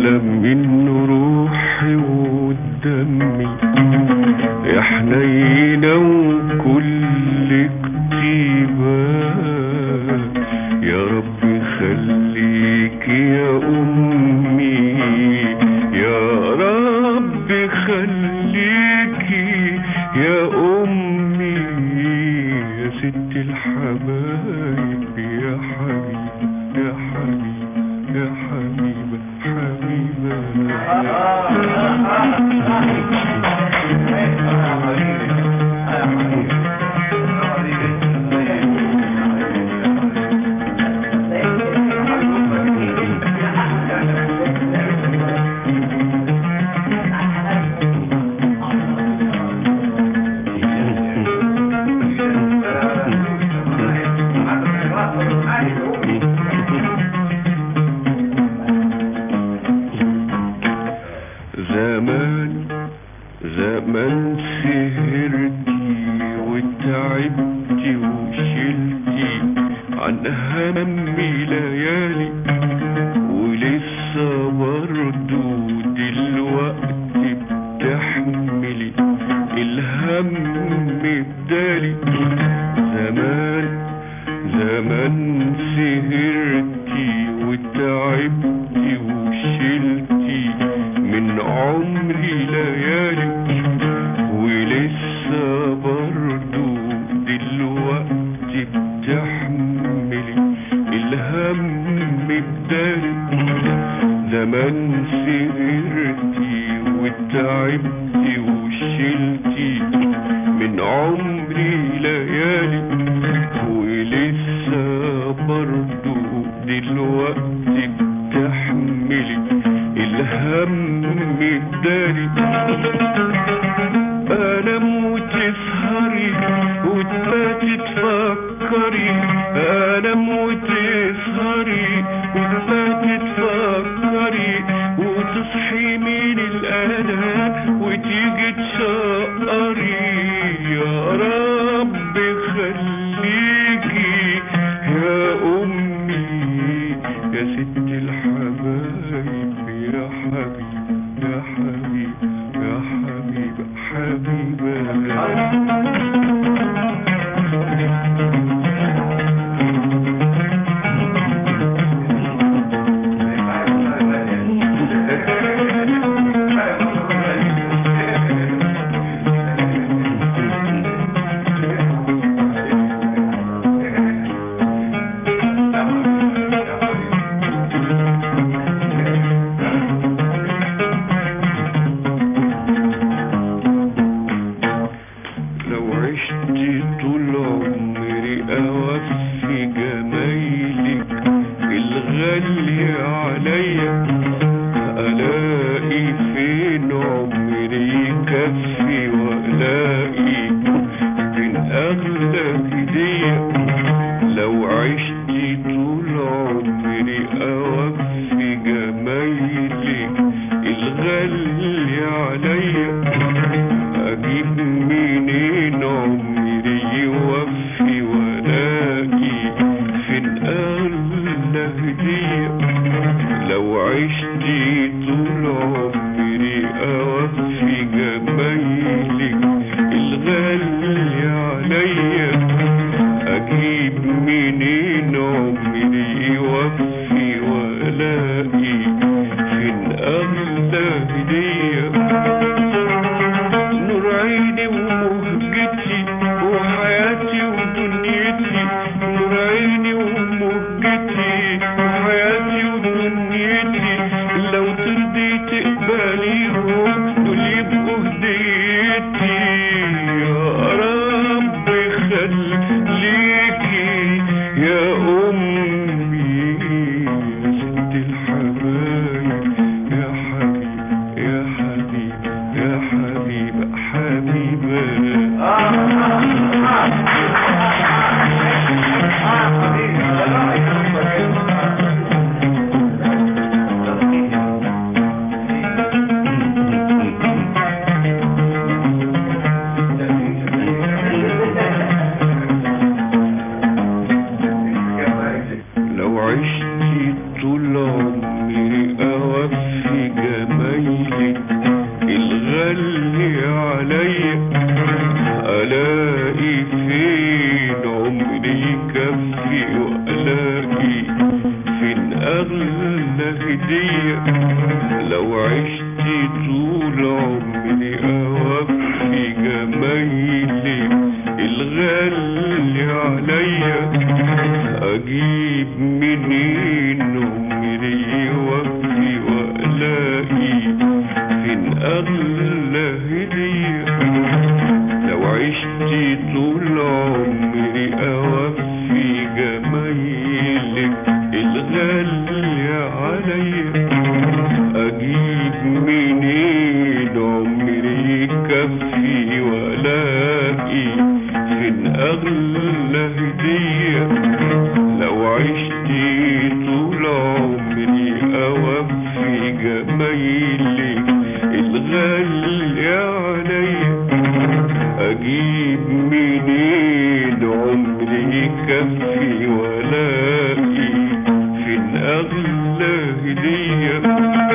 أغلى من روحي ودمي يا حنينة وكل كتيبة يا رب خليك يا أمي يا رب خليك يا أمي يا ست الحبايب يا حبيب يا حبيب يا حبيبة زمان زمان سهرتي وتعبتي وشلتي عن همي ليالي ولسه برضو دلوقتي بتحملي الهم بدالي زمان زمان سهرتي وتعبتي وشلتي من عمري ليالي ولسه برضو دلوقتي بتحملي الهم بدالي زمان سهرتي وتعبتي وشلتي من عمري ليالي ولسه برضو دلوقتي بتحملي الهم الداري انام وتسهري وتباتي تفكري انام وتسهري وتباتي تفكري وتصحي من الاذان وتيجي تشقري يا رب خليكي يا امي يا ست الحبايب يا حبيب يا حبيب يا حبيب لو عشت طول عمري اوفي جمايلك الغالي عليا الاقي فين عمري يكفي والاقي فين اغلى هديه لو عشت طول عمري اوفي جمايلك الغالي عليا اجيب منين عمري يوفي ولاقي فين اغلى هديه لو عشت طول عمري اوفي جمايلك الغالي عليا اجيب منين عمري يوفي ولاقي فين اغلى هديه نور عيني ومهجتي وحياتي ودنيتي نور عيني ومهجتي وحياتي ودنيتي لو أغلى هدية لو عشت طول عمري أوفي جمايلك الغالي عليا أجيب منين عمري يوفي وألاقي فين أغلى هدية لو عشت طول عمري أوفي جمايلك الغالي عليا أجيب منين عمري يكفي وألاقي فين أغلى هدية لو عشت طول عمري أوفي جمايلك الغالي عليا أجيب منين عمري يكفي ولاقي فين أغلى هدية